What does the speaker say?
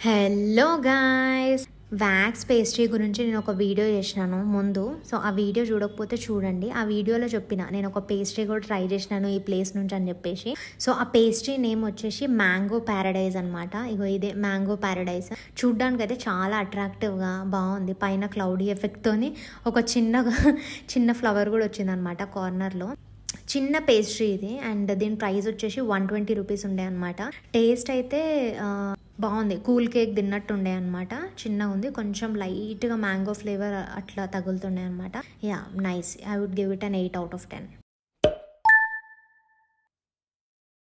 hello guys wax pastry గురించి నేను ఒక వీడియో చేసినాను ముందు సో ఆ వీడియో చూడకపోతే చూడండి ఆ వీడియోలో చెప్పిన నేను ఒక పేస్ట్రీ కూడా ట్రై చేసినాను ఈ ప్లేస్ నుంచి అని చెప్పేసి సో ఆ పేస్ట్రీ నేమ్ వచ్చేసి మ్యాంగో ప్యారడైజ్ అనమాట ఇగో ఇదే మ్యాంగో ప్యారడైజ్ చూడ్డానికి అయితే చాలా అట్రాక్టివ్గా బాగుంది పైన క్లౌడీ ఎఫెక్ట్తోని ఒక చిన్న చిన్న ఫ్లవర్ కూడా వచ్చిందనమాట కార్నర్లో చిన్న పేస్ట్రీ ఇది అండ్ దీని ప్రైస్ వచ్చేసి వన్ ట్వంటీ రూపీస్ ఉండే అనమాట టేస్ట్ అయితే ఆ, బాగుంది కూల్ కేక్ తిన్నట్టు ఉండే అనమాట చిన్నగా ఉంది కొంచెం లైట్గా మ్యాంగో ఫ్లేవర్ అట్లా తగులుతుండే అనమాట yeah nice I would give it an eight out of ten